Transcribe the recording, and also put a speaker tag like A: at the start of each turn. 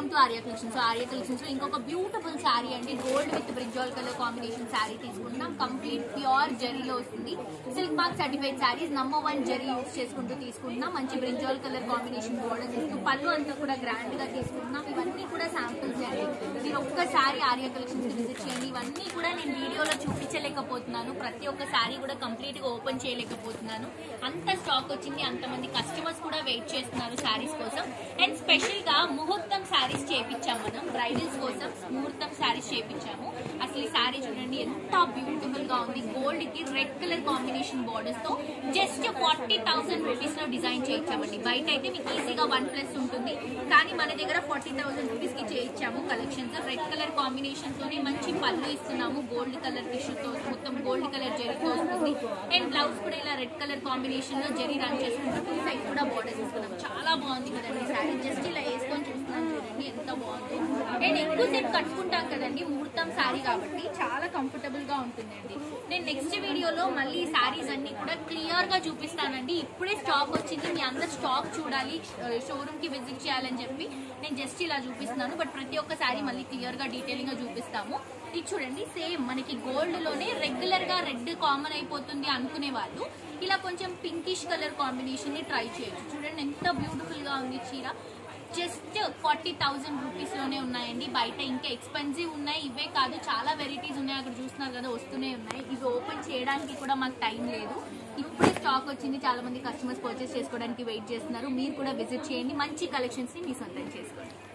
A: to Arya collections Arya collections లో ఇంకొక beautiful sari అండి gold with brinjal colour combination sari తీసుకుంటున్నాం కంప్లీట్ ప్యూర్ జరీలో వస్తుంది silk mark certified saris number one zari use చేసుకుంటూ తీసుకుంటున్నాం మంచి బ్రింజాల్ కలర్ కాంబినేషన్ బోర్డర్ ఇస్తూ పళ్ళు అంతా కూడా గ్రాండ్ గా తీసుకుంటున్నాం ఇవన్నీ కూడా శాంపుల్స్ అండి మీరు ఒక్కసారి ఆర్యా కలెక్షన్స్ కి విజిట్ చేయండి ఇవన్నీ కూడా నేను వీడియోలో చూపించలేకపోతున్నాను ప్రతి ఒక్క శారీ కూడా కంప్లీట్ గా ఓపెన్ చేయలేకపోతున్నాను అంత స్టాక్ వచ్చింది అంతమంది కస్టమర్స్ కూడా వెయిట్ చేస్తున్నారు శారీస్ కోసం అండ్ స్పెషల్ గా ముహూర్తం శారీస్ చేపించాం మనం బ్రైడల్స్ కోసం ముహూర్తం శారీస్ చేపించాము అసలు ఈ శారీ చూడండి ఎంత బ్యూటిఫుల్ గా ఉంది గోల్డ్ కి రెడ్ కలర్ కాంబినేషన్ బోర్డర్స్ తో జస్ట్ ఫార్టీ థౌసండ్ రూపీస్ లో డిజైన్ చేయించామండి బయట అయితే మీకు ఈజీగా వన్ ప్లస్ ఉంటుంది కానీ మన దగ్గర ఫార్టీ థౌసండ్ రూపీస్ కి చేయించాము కలెక్షన్స్ రెడ్ కలర్ కాంబినేషన్ తోనే మంచి పళ్ళు ఇస్తున్నాము గోల్డ్ కలర్ టిష్యూ తో మొత్తం గోల్డ్ కలర్ జరీతో వస్తుంది అండ్ బ్లౌజ్ కూడా ఇలా రెడ్ కలర్ కాంబినేషన్ లో జరీ రన్ చేసుకుంటూ టూ సైడ్ కూడా బోర్డర్స్ ఇస్తున్నాం చాలా బాగుంది కదండి శారీ జస్ట్ ఇలా వేసుకొని చూస్తున్నాం చూడండి ఎంత బాగుంది అండ్ ఎక్కువసేపు కట్టుకుంటాం కదండి ముహూర్తం శారీ కాబట్టి చాలా కంఫర్టబుల్ గా ఉంటుందండి నేను నెక్స్ట్ వీడియోలో మళ్ళీ శారీస్ అన్ని కూడా క్లియర్ గా చూపిస్తానండి ఇప్పుడే స్టాక్ వచ్చింది మీ అందరు స్టాక్ చూడాలి షోరూమ్ కి విజిట్ చేయాలని చెప్పి నేను జస్ట్ ఇలా చూపిస్తున్నాను బట్ ప్రతి ఒక్క శారీ మళ్ళీ క్లియర్ గా డీటెయిలింగ్ గా చూపిస్తాము ఇది చూడండి సేమ్ మనకి గోల్డ్ లోనే రెగ్యులర్ గా రెడ్ కామన్ అయిపోతుంది అనుకునే వాళ్ళు ఇలా కొంచెం పింకిష్ కలర్ కాంబినేషన్ ని ట్రై చేయొచ్చు చూడండి ఎంత బ్యూటిఫుల్ గా ఉంది చీర జస్ట్ ఫార్టీ థౌసండ్ రూపీస్ లోనే ఉన్నాయండి బయట ఇంకా ఎక్స్పెన్సివ్ ఉన్నాయి ఇవే కాదు చాలా వెరైటీస్ ఉన్నాయి అక్కడ చూస్తున్నారు కదా వస్తూనే ఉన్నాయి ఇవి ఓపెన్ చేయడానికి కూడా మాకు టైం లేదు ఇప్పుడే స్టాక్ వచ్చింది చాలా మంది కస్టమర్స్ పర్చేస్ చేసుకోవడానికి వెయిట్ చేస్తున్నారు మీరు కూడా విజిట్ చేయండి మంచి కలెక్షన్స్ ని మీ సొంతం చేసుకోండి